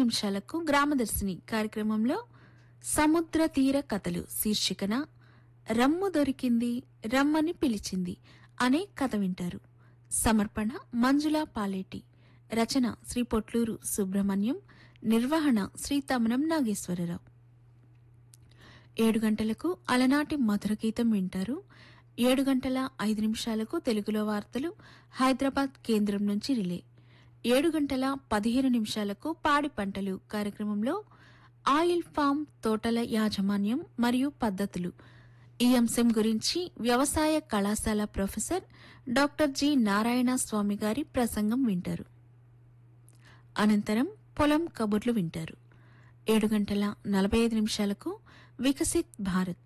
నిమిషాలకు గ్రామదర్శిని కార్యక్రమంలో సముద్ర తీర కథలు శీర్షికన రమ్ము దొరికింది రమ్మని పిలిచింది అనే కథ వింటారు సమర్పణ మంజుల పాలేటి రచన శ్రీ పొట్లూరు సుబ్రహ్మణ్యం నిర్వహణ శ్రీ తమనం నాగేశ్వరరావు ఏడు గంటలకు అలనాటి మధుర గీతం వింటారు ఏడు గంటల ఐదు నిమిషాలకు తెలుగులో వార్తలు హైదరాబాద్ కేంద్రం నుంచి రిలే ఏడు గంటల పదిహేను నిమిషాలకు పాడి పంటలు కార్యక్రమంలో ఆయిల్ ఫామ్ తోటల యాజమాన్యం మరియు పద్ధతులు ఈ అంశం గురించి వ్యవసాయ కళాశాల professor doctor G Narayana Swamy గారి ప్రసంగం వింటారు అనంతరం పొలం కబుర్లు వింటారు ఏడు గంటల నలభై ఐదు నిమిషాలకు వికసిత్ భారత్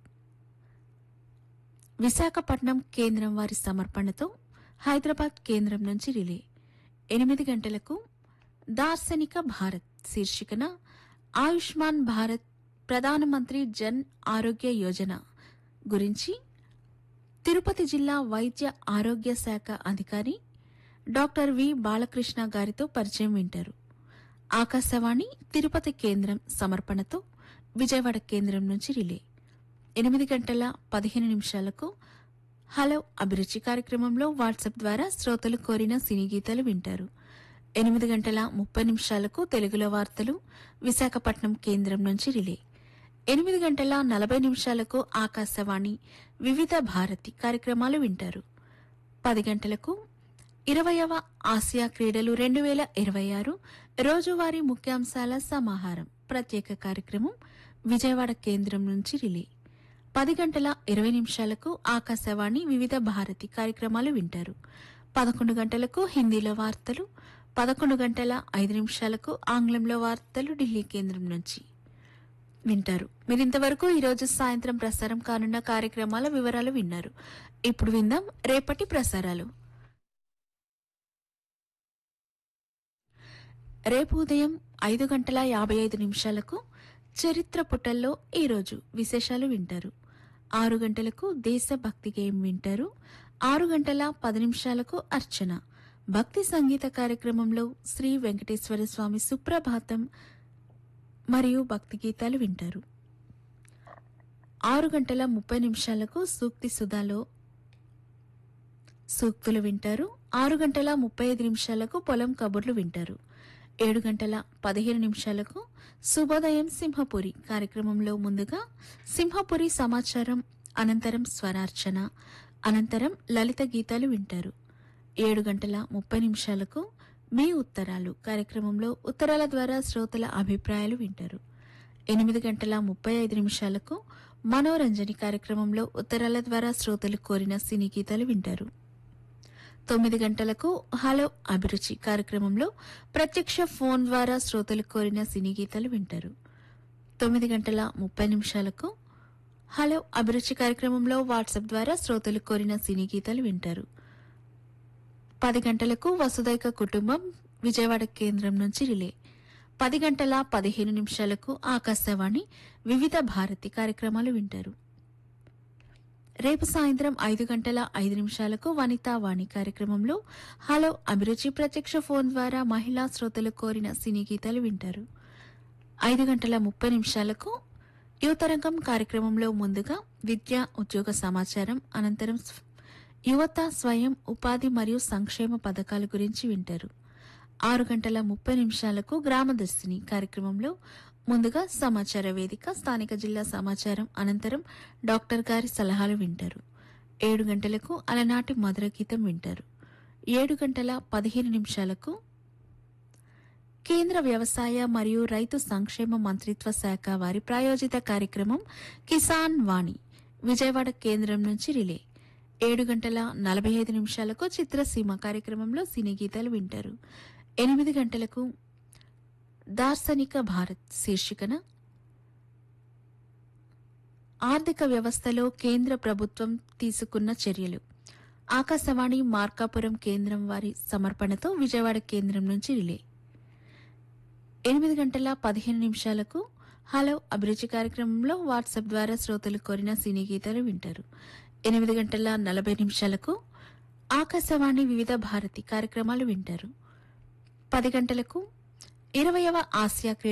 విశాఖపట్నం కేంద్రం వారి సమర్పణతో హైదరాబాద్ కేంద్రం నుంచి రిలే ఎనిమిది గంటలకు దార్శనిక భారత్ శీర్షికన ఆయుష్మాన్ భారత్ ప్రధానమంత్రి జన్ ఆరోగ్య యోజన గురించి తిరుపతి జిల్లా వైద్య ఆరోగ్య శాఖ అధికారి డాక్టర్ వి బాలకృష్ణ గారితో పరిచయం వింటారు ఆకాశవాణి తిరుపతి కేంద్రం సమర్పణతో విజయవాడ కేంద్రం నుంచి రిలే ఎనిమిది గంటల పదిహేను నిమిషాలకు హలో అభిరుచి కార్యక్రమంలో వాట్సాప్ ద్వారా శ్రోతలు కోరిన సినీ గీతాలు వింటారు ఎనిమిది గంటల ముప్పై నిమిషాలకు తెలుగులో వార్తలు విశాఖపట్నం కేంద్రం నుంచి రిలే ఎనిమిది గంటల నలభై నిమిషాలకు ఆకాశవాణి వివిధ భారతి కార్యక్రమాలు వింటారు పది గంటలకు ఇరవయవ ఆసియా క్రీడలు రెండు వేల ఇరవై ఆరు రోజువారీ ముఖ్యాంశాల సమాహారం ప్రత్యేక కార్యక్రమం విజయవాడ కేంద్రం నుంచి రిలే పది గంటల ఇరవై నిమిషాలకు ఆకాశవాణి వివిధ భారతి కార్యక్రమాలు వింటారు పదకొండు గంటలకు హిందీలో వార్తలు పదకొండు గంటల ఐదు నిమిషాలకు ఆంగ్లంలో వార్తలు ఢిల్లీ కేంద్రం నుంచి వింటారు మీరింతవరకు ఈరోజు సాయంత్రం ప్రసారం కానున్న కార్యక్రమాల వివరాలు విన్నారు ఇప్పుడు విందాం రేపటి ప్రసారాలు రేపు ఉదయం ఐదు గంటల యాభై ఐదు నిమిషాలకు చరిత్ర పుటల్లో ఈరోజు విశేషాలు వింటారు ఆరు గంటలకు దేశభక్తి గేయం వింటారు ఆరు గంటల పది నిమిషాలకు అర్చన భక్తి సంగీత కార్యక్రమంలో శ్రీ వెంకటేశ్వర స్వామి సుప్రభాతం మరియు భక్తి గీతాలు వింటారు ఆరు గంటల ముప్పై నిమిషాలకు సూక్తి సుధాలో సూక్తులు వింటారు ఆరు గంటల ముప్పై ఐదు నిమిషాలకు పొలం కబుర్లు వింటారు ఏడు గంటల పదిహేను నిమిషాలకు శుభోదయం సింహపురి కార్యక్రమంలో ముందుగా సింహపురి సమాచారం అనంతరం స్వరార్చన అనంతరం లలిత గీతాలు వింటారు ఏడు గంటల ముప్పై నిమిషాలకు మీ ఉత్తరాలు కార్యక్రమంలో ఉత్తరాల ద్వారా శ్రోతల అభిప్రాయాలు వింటారు ఎనిమిది గంటల ముప్పై ఐదు నిమిషాలకు మనోరంజని కార్యక్రమంలో ఉత్తరాల ద్వారా శ్రోతలు కోరిన సినీ గీతాలు వింటారు తొమ్మిది గంటలకు హలో అభిరుచి కార్యక్రమంలో ప్రత్యక్ష ఫోన్ ద్వారా శ్రోతలు కోరిన సినీ గీతాలు వింటారు తొమ్మిది గంటల ముప్పై నిమిషాలకు హలో అభిరుచి కార్యక్రమంలో వాట్సాప్ ద్వారా శ్రోతలు కోరిన సినీ గీతాలు వింటారు పది గంటలకు వసుదైక కుటుంబం విజయవాడ కేంద్రం నుంచి రిలే పది గంటల పదిహేను నిమిషాలకు ఆకాశవాణి వివిధ భారతి కార్యక్రమాలు వింటారు రేపు సాయంత్రం ఐదు గంటల ఐదు నిమిషాలకు వనితా వాణి కార్యక్రమంలో హలో అభిరుచి ప్రత్యక్ష ఫోన్ ద్వారా మహిళా శ్రోతలు కోరిన సినీ గీతాలు వింటారు ఐదు గంటల ముప్పై నిమిషాలకు యువతరంగం కార్యక్రమంలో ముందుగా విద్య ఉద్యోగ సమాచారం అనంతరం స్వ- యువత స్వయం ఉపాధి మరియు సంక్షేమ పథకాల గురించి వింటారు ఆరు గంటల ముప్పై నిమిషాలకు గ్రామదర్శిని కార్యక్రమంలో ముందుగా సమాచార వేదిక స్థానిక జిల్లా సమాచారం అనంతరం డాక్టర్ గారి సలహాలు వింటారు ఏడు గంటలకు అలనాటి మధుర గీతం వింటారు ఏడు గంటల పదిహేను నిమిషాలకు కేంద్ర వ్యవసాయ మరియు రైతు సంక్షేమ మంత్రిత్వ శాఖ వారి ప్రాయోజిత కార్యక్రమం కిసాన్ వాణి విజయవాడ కేంద్రం నుంచి రిలే ఏడు గంటల నలభై ఐదు నిమిషాలకు చిత్రసీమ కార్యక్రమంలో సినీ గీతాలు వింటారు ఎనిమిది గంటలకు దార్శనిక భారత్ శీర్షికన ఆర్థిక వ్యవస్థలో కేంద్ర ప్రభుత్వం తీసుకున్న చర్యలు ఆకాశవాణి మార్కాపురం కేంద్రం వారి సమర్పణతో విజయవాడ కేంద్రం నుంచి రిలే ఎనిమిది గంటల పదిహేను నిమిషాలకు హలో అభిరుచి కార్యక్రమంలో వాట్సాప్ ద్వారా శ్రోతలు కోరిన సినీ గీతాలు వింటారు ఎనిమిది గంటల నలభై నిమిషాలకు ఆకాశవాణి వివిధ భారతి కార్యక్రమాలు వింటారు పది గంటలకు ఇరవయవ ఆసియా క్రీడలు